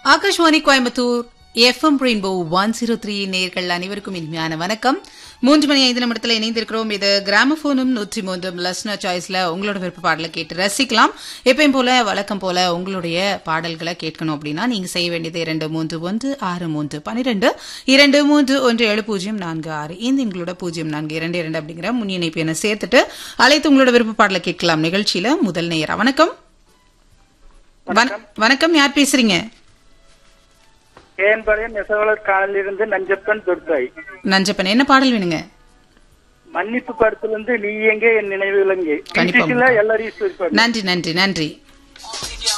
Akashvani Coimbatore FM rainbow one zero three நேர்கள் அனைவருக்கும் இனிமையான வணக்கம் மூன்று மணி ஐந்து நிமிடத்தில் இணைந்திருக்கிறோம் இது கிராமபோனும் நூற்றி மூன்றும் லஸ்னா சாய்ஸ்ல உங்களோட விருப்ப பாடலை கேட்டு ரசிக்கலாம் எப்பயும் போல வழக்கம் போல உங்களுடைய பாடல்களை கேட்கணும் அப்படின்னா நீங்க செய்ய வேண்டியது இரண்டு மூன்று ஒன்று ஆறு மூன்று பனிரெண்டு இரண்டு மூன்று ஒன்று ஏழு பூஜ்ஜியம் நான்கு ஆறு இந்த எங்களோட பூஜ்ஜியம் நான்கு இரண்டு இரண்டு அப்படிங்கிற முன் இணைப்பு என சேர்த்துட்டு அழைத்து உங்களோட விருப்ப பாடலை கேட்கலாம் நிகழ்ச்சியில முதல் நேயரா வணக்கம் வண- வணக்கம் யார் பேசுறீங்க ஏன்பாளையம் நெசவாளர் காலிலிருந்து நஞ்சப்பன் துர்காய் நஞ்சப்பன் என்ன பாடல் வேணுங்க மன்னிப்பு படத்திலிருந்து நீ எங்கே என் நினைவு இலங்கை கண்டிப்பா. எல்லாரையும் நன்றி நன்றி நன்றி